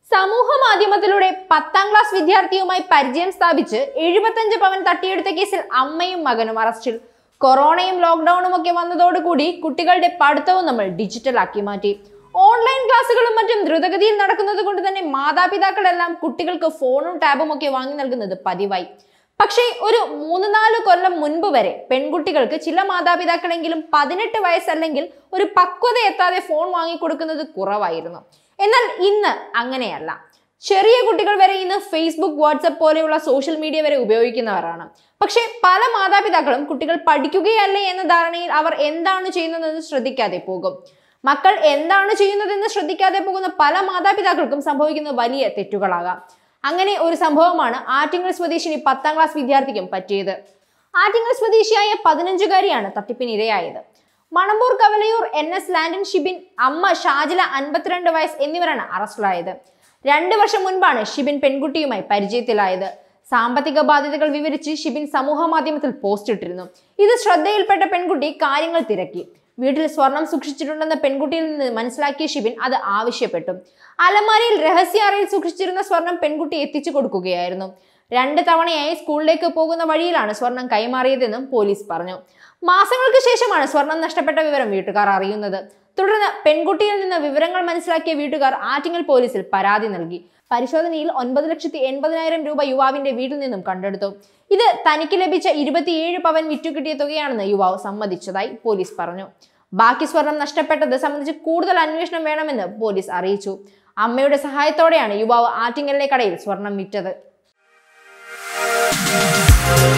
സമൂഹ മാധ്യമത്തിലൂടെ പത്താം ക്ലാസ് വിദ്യാർത്ഥിയുമായി പരിചയം സ്ഥാപിച്ച് എഴുപത്തഞ്ച് പവൻ തട്ടിയെടുത്ത കേസിൽ അമ്മയും മകനും അറസ്റ്റിൽ കൊറോണയും ലോക്ക്ഡൌണും ഒക്കെ വന്നതോടുകൂടി കുട്ടികളുടെ പഠിത്തവും നമ്മൾ ഡിജിറ്റൽ ആക്കി മാറ്റി ഓൺലൈൻ ക്ലാസ്സുകളും മറ്റും ദ്രുതഗതിയിൽ നടക്കുന്നത് കൊണ്ട് തന്നെ മാതാപിതാക്കളെല്ലാം കുട്ടികൾക്ക് ഫോണും ടാബും ഒക്കെ വാങ്ങി നൽകുന്നത് പതിവായി പക്ഷേ ഒരു മൂന്ന് നാല് കൊല്ലം മുൻപ് വരെ പെൺകുട്ടികൾക്ക് ചില മാതാപിതാക്കളെങ്കിലും പതിനെട്ട് വയസ്സല്ലെങ്കിൽ ഒരു പക്വത എത്താതെ ഫോൺ വാങ്ങിക്കൊടുക്കുന്നത് കുറവായിരുന്നു എന്നാൽ ഇന്ന് അങ്ങനെയല്ല ചെറിയ കുട്ടികൾ വരെ ഇന്ന് ഫേസ്ബുക്ക് വാട്സപ്പ് പോലെയുള്ള സോഷ്യൽ മീഡിയ വരെ ഉപയോഗിക്കുന്നവരാണ് പക്ഷേ പല മാതാപിതാക്കളും കുട്ടികൾ പഠിക്കുകയല്ലേ എന്ന ധാരണയിൽ അവർ എന്താണ് ചെയ്യുന്നതെന്ന് ശ്രദ്ധിക്കാതെ പോകും മക്കൾ എന്താണ് ചെയ്യുന്നതെന്ന് ശ്രദ്ധിക്കാതെ പോകുന്ന പല മാതാപിതാക്കൾക്കും സംഭവിക്കുന്ന വലിയ തെറ്റുകളാകാം അങ്ങനെ ഒരു സംഭവമാണ് ആറ്റിങ്ങൽ സ്വദേശിനി പത്താം ക്ലാസ് വിദ്യാർത്ഥിക്കും പറ്റിയത് ആറ്റിങ്ങൽ സ്വദേശിയായ പതിനഞ്ചുകാരിയാണ് തട്ടിപ്പിനിരയായത് മണമ്പൂർ കവലയൂർ എൻ എസ് ലാൻഡൻ ഷിബിൻ അമ്മ ഷാജില അൻപത്തിരണ്ട് വയസ്സ് എന്നിവരാണ് അറസ്റ്റിലായത് രണ്ട് വർഷം മുൻപാണ് ഷിബിൻ പെൺകുട്ടിയുമായി പരിചയത്തിലായത് സാമ്പത്തിക ബാധ്യതകൾ വിവരിച്ച് ഷിബിൻ സമൂഹ മാധ്യമത്തിൽ പോസ്റ്റ് ഇട്ടിരുന്നു ഇത് ശ്രദ്ധയിൽപ്പെട്ട പെൺകുട്ടി കാര്യങ്ങൾ തിരക്കി വീട്ടിൽ സ്വർണം സൂക്ഷിച്ചിട്ടുണ്ടെന്ന പെൺകുട്ടിയിൽ നിന്ന് മനസ്സിലാക്കിയ ഷിബിൻ അത് ആവശ്യപ്പെട്ടു അലമാരയിൽ രഹസ്യ അറയിൽ സൂക്ഷിച്ചിരുന്ന സ്വർണം പെൺകുട്ടി എത്തിച്ചു കൊടുക്കുകയായിരുന്നു രണ്ട് തവണയായി സ്കൂളിലേക്ക് പോകുന്ന വഴിയിലാണ് സ്വർണം കൈമാറിയതെന്നും പോലീസ് പറഞ്ഞു മാസങ്ങൾക്ക് ശേഷമാണ് സ്വർണം നഷ്ടപ്പെട്ട വിവരം വീട്ടുകാർ അറിയുന്നത് തുടർന്ന് പെൺകുട്ടിയിൽ നിന്ന് വിവരങ്ങൾ മനസ്സിലാക്കിയ വീട്ടുകാർ ആറ്റിങ്ങൽ പോലീസിൽ പരാതി നൽകി പരിശോധനയിൽ ഒൻപത് ലക്ഷത്തി എൺപതിനായിരം രൂപ യുവാവിന്റെ വീട്ടിൽ നിന്നും കണ്ടെടുത്തു ഇത് തനിക്ക് ലഭിച്ച ഇരുപത്തിയേഴ് പവൻ വിറ്റുകിട്ടിയ തുകയാണെന്ന് യുവാവ് സമ്മതിച്ചതായി പോലീസ് പറഞ്ഞു ബാക്കി സ്വർണം നഷ്ടപ്പെട്ടത് സംബന്ധിച്ച് കൂടുതൽ അന്വേഷണം വേണമെന്ന് പോലീസ് അറിയിച്ചു അമ്മയുടെ സഹായത്തോടെയാണ് യുവാവ് ആറ്റിങ്ങലിലെ കടയിൽ സ്വർണം വിറ്റത്